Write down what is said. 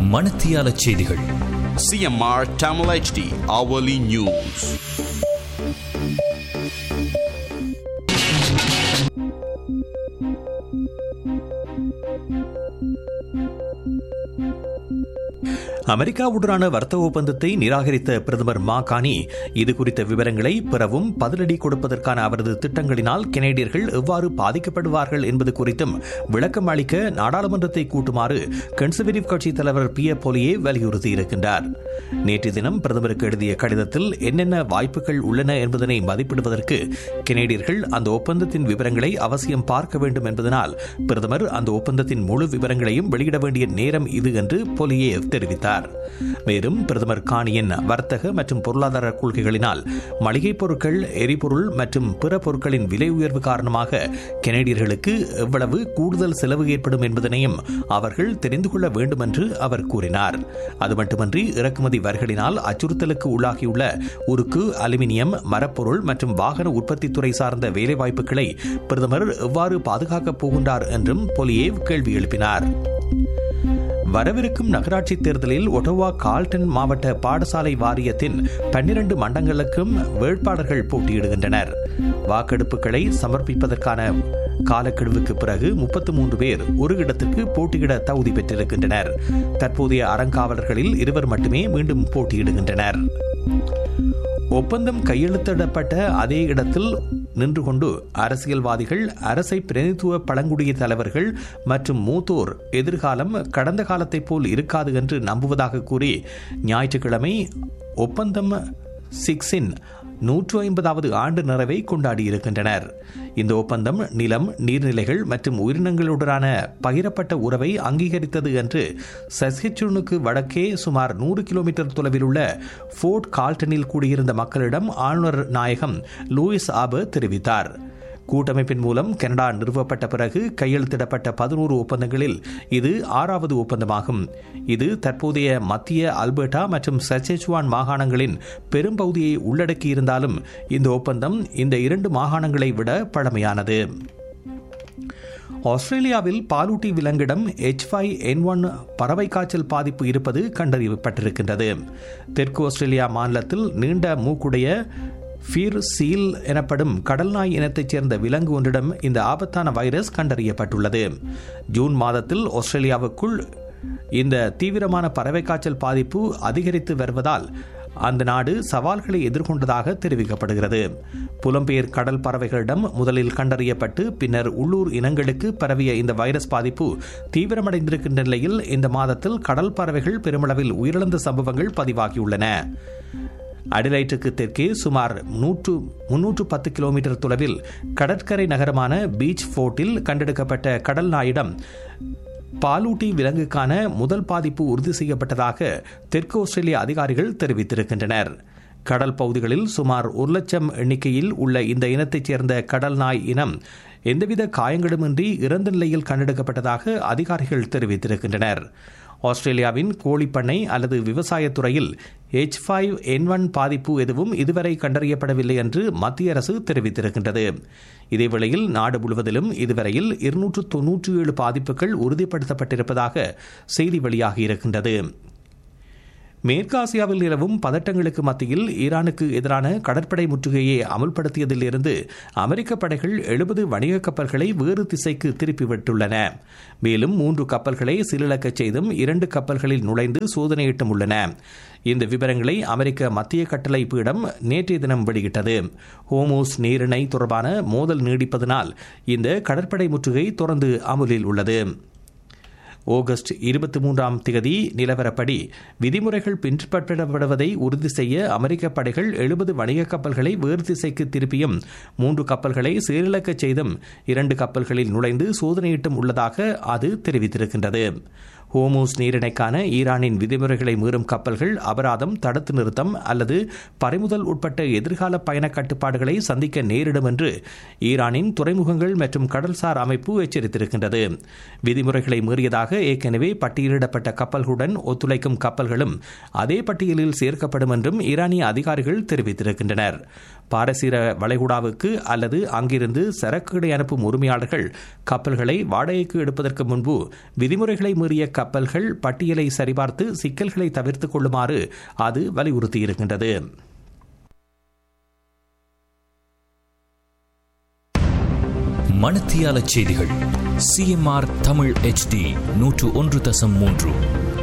மணத்தியால செய்திகள் CMR Tamil HD hourly news. அமெரிக்காவுடனான வர்த்தக ஒப்பந்தத்தை நிராகரித்த பிரதமர் மா கானி இது குறித்த விவரங்களை பிறவும் பதிலடி கொடுப்பதற்கான அவரது திட்டங்களினால் கெனடியர்கள் எவ்வாறு பாதிக்கப்படுவார்கள் என்பது குறித்தும் விளக்கம் அளிக்க நாடாளுமன்றத்தை கூட்டுமாறு கன்சர்வேட்டிவ் கட்சி தலைவர் பி ஏ போலியே வலியுறுத்தியிருக்கின்றார் நேற்று தினம் பிரதமருக்கு எழுதிய கடிதத்தில் என்னென்ன வாய்ப்புகள் உள்ளன என்பதனை மதிப்பிடுவதற்கு கெனடியர்கள் அந்த ஒப்பந்தத்தின் விவரங்களை அவசியம் பார்க்க வேண்டும் என்பதனால் பிரதமர் அந்த ஒப்பந்தத்தின் முழு விவரங்களையும் வெளியிட வேண்டிய நேரம் இது என்று போலியே தெரிவித்தார் மேலும் பிரதமர் காணியின் வர்த்தக மற்றும் பொருளாதார கொள்கைகளினால் மளிகைப் பொருட்கள் எரிபொருள் மற்றும் பிற பொருட்களின் விலை உயர்வு காரணமாக கெனடியர்களுக்கு எவ்வளவு கூடுதல் செலவு ஏற்படும் என்பதனையும் அவர்கள் தெரிந்து கொள்ள வேண்டும் என்று அவர் கூறினார் அது மட்டுமன்றி இறக்குமதி வரிகளினால் அச்சுறுத்தலுக்கு உள்ளாகியுள்ள உருக்கு அலுமினியம் மரப்பொருள் மற்றும் வாகன உற்பத்தி துறை சார்ந்த வேலைவாய்ப்புகளை பிரதமர் எவ்வாறு பாதுகாக்கப் போகின்றார் என்றும் பொலியேவ் கேள்வி எழுப்பினார் வரவிருக்கும் நகராட்சி தேர்தலில் ஒட்டோவா கால்டன் மாவட்ட பாடசாலை வாரியத்தின் பன்னிரண்டு மண்டங்களுக்கும் வேட்பாளர்கள் போட்டியிடுகின்றனர் வாக்கெடுப்புகளை சமர்ப்பிப்பதற்கான காலக்கெடுவுக்கு பிறகு முப்பத்து மூன்று பேர் ஒரு இடத்திற்கு போட்டியிட தகுதி பெற்றிருக்கின்றனர் தற்போதைய அறங்காவலர்களில் இருவர் மட்டுமே மீண்டும் போட்டியிடுகின்றனர் ஒப்பந்தம் கையெழுத்திடப்பட்ட அதே இடத்தில் நின்று கொண்டு அரசியல்வாதிகள் அரசை பிரதித்துவ பழங்குடிய தலைவர்கள் மற்றும் மூத்தோர் எதிர்காலம் கடந்த காலத்தைப் போல் இருக்காது என்று நம்புவதாக கூறி ஞாயிற்றுக்கிழமை ஒப்பந்தம் சிக்ஸின் நூற்று ஐம்பதாவது ஆண்டு நிறைவை கொண்டாடியிருக்கின்றனர் இந்த ஒப்பந்தம் நிலம் நீர்நிலைகள் மற்றும் உயிரினங்களுடனான பகிரப்பட்ட உறவை அங்கீகரித்தது என்று சஸ்கெச்சூனுக்கு வடக்கே சுமார் நூறு கிலோமீட்டர் தொலைவில் உள்ள ஃபோர்ட் கால்டனில் கூடியிருந்த மக்களிடம் ஆளுநர் நாயகம் லூயிஸ் ஆபர் தெரிவித்தார் கூட்டமைப்பின் மூலம் கனடா நிறுவப்பட்ட பிறகு கையெழுத்திடப்பட்ட பதினோரு ஒப்பந்தங்களில் இது ஆறாவது ஒப்பந்தமாகும் இது தற்போதைய மத்திய அல்பர்டா மற்றும் சச்சேச்சுவான் மாகாணங்களின் பெரும்பகுதியை உள்ளடக்கியிருந்தாலும் இந்த ஒப்பந்தம் இந்த இரண்டு மாகாணங்களை விட பழமையானது ஆஸ்திரேலியாவில் பாலூட்டி விலங்கிடம் எச் ஃபைவ் என் ஒன் பறவை காய்ச்சல் பாதிப்பு இருப்பது கண்டறியப்பட்டிருக்கின்றது தெற்கு ஆஸ்திரேலியா மாநிலத்தில் நீண்ட மூக்குடைய ஃபீர் சீல் எனப்படும் கடல் நாய் இனத்தைச் சேர்ந்த விலங்கு ஒன்றிடம் இந்த ஆபத்தான வைரஸ் கண்டறியப்பட்டுள்ளது ஜூன் மாதத்தில் ஆஸ்திரேலியாவுக்குள் இந்த தீவிரமான பறவை காய்ச்சல் பாதிப்பு அதிகரித்து வருவதால் அந்த நாடு சவால்களை எதிர்கொண்டதாக தெரிவிக்கப்படுகிறது புலம்பெயர் கடல் பறவைகளிடம் முதலில் கண்டறியப்பட்டு பின்னர் உள்ளூர் இனங்களுக்கு பரவிய இந்த வைரஸ் பாதிப்பு தீவிரமடைந்திருக்கின்ற நிலையில் இந்த மாதத்தில் கடல் பறவைகள் பெருமளவில் உயிரிழந்த சம்பவங்கள் பதிவாகியுள்ளன அடிலைட்டுக்கு தெற்கே சுமார் நூற்று முன்னூற்று பத்து கிலோமீட்டர் தொலைவில் கடற்கரை நகரமான பீச் ஃபோர்ட்டில் கண்டெடுக்கப்பட்ட கடல் நாயிடம் பாலூட்டி விலங்குக்கான முதல் பாதிப்பு உறுதி செய்யப்பட்டதாக தெற்கு ஆஸ்திரேலிய அதிகாரிகள் தெரிவித்திருக்கின்றனர் கடல் பகுதிகளில் சுமார் ஒரு லட்சம் எண்ணிக்கையில் உள்ள இந்த இனத்தைச் சேர்ந்த கடல் நாய் இனம் எந்தவித காயங்களுமின்றி இறந்த நிலையில் கண்டெடுக்கப்பட்டதாக அதிகாரிகள் தெரிவித்திருக்கின்றனர் ஆஸ்திரேலியாவின் கோழிப்பண்ணை அல்லது விவசாயத்துறையில் எச் ஃபைவ் என் ஒன் பாதிப்பு எதுவும் இதுவரை கண்டறியப்படவில்லை என்று மத்திய அரசு தெரிவித்திருக்கின்றது இதேவேளையில் நாடு முழுவதிலும் இதுவரையில் இருநூற்று தொன்னூற்றி ஏழு பாதிப்புகள் உறுதிப்படுத்தப்பட்டிருப்பதாக செய்தி வெளியாகியிருக்கின்றது மேற்காசியாவில் நிலவும் பதட்டங்களுக்கு மத்தியில் ஈரானுக்கு எதிரான கடற்படை முற்றுகையை அமுல்படுத்தியதில் இருந்து அமெரிக்க படைகள் எழுபது வணிக கப்பல்களை வேறு திசைக்கு திருப்பிவிட்டுள்ளன மேலும் மூன்று கப்பல்களை சீலிழக்கச் செய்தும் இரண்டு கப்பல்களில் நுழைந்து சோதனையிட்டும் உள்ளன இந்த விவரங்களை அமெரிக்க மத்திய கட்டளை பீடம் நேற்றைய தினம் வெளியிட்டது ஹோமோஸ் நீரிணை தொடர்பான மோதல் நீடிப்பதனால் இந்த கடற்படை முற்றுகை தொடர்ந்து அமுலில் உள்ளது ஆகஸ்ட் இருபத்தி மூன்றாம் திகதி நிலவரப்படி விதிமுறைகள் பின்பற்றப்படுவதை உறுதி செய்ய அமெரிக்க படைகள் எழுபது வணிக கப்பல்களை வேறு திசைக்கு திருப்பியும் மூன்று கப்பல்களை செயலிழக்கச் செய்தும் இரண்டு கப்பல்களில் நுழைந்து சோதனையிட்டும் உள்ளதாக அது தெரிவித்திருக்கின்றது ஹோமோஸ் நீரிணைக்கான ஈரானின் விதிமுறைகளை மீறும் கப்பல்கள் அபராதம் தடுத்து நிறுத்தம் அல்லது பறிமுதல் உட்பட்ட எதிர்கால பயண கட்டுப்பாடுகளை சந்திக்க நேரிடும் என்று ஈரானின் துறைமுகங்கள் மற்றும் கடல்சார் அமைப்பு எச்சரித்திருக்கின்றது விதிமுறைகளை மீறியதாக ஏற்கனவே பட்டியலிடப்பட்ட கப்பல்களுடன் ஒத்துழைக்கும் கப்பல்களும் அதே பட்டியலில் சேர்க்கப்படும் என்றும் ஈரானிய அதிகாரிகள் தெரிவித்திருக்கின்றனர் பாரசீர வளைகுடாவுக்கு அல்லது அங்கிருந்து சரக்குகளை அனுப்பும் உரிமையாளர்கள் கப்பல்களை வாடகைக்கு எடுப்பதற்கு முன்பு விதிமுறைகளை மீறிய கப்பல்கள் பட்டியலை சரிபார்த்து சிக்கல்களை தவிர்த்துக் கொள்ளுமாறு அது வலியுறுத்தியிருக்கின்றது மணத்தியால செய்திகள் சிஎம்ஆர் தமிழ் ஹெச்டி நூற்று ஒன்று தசம் மூன்று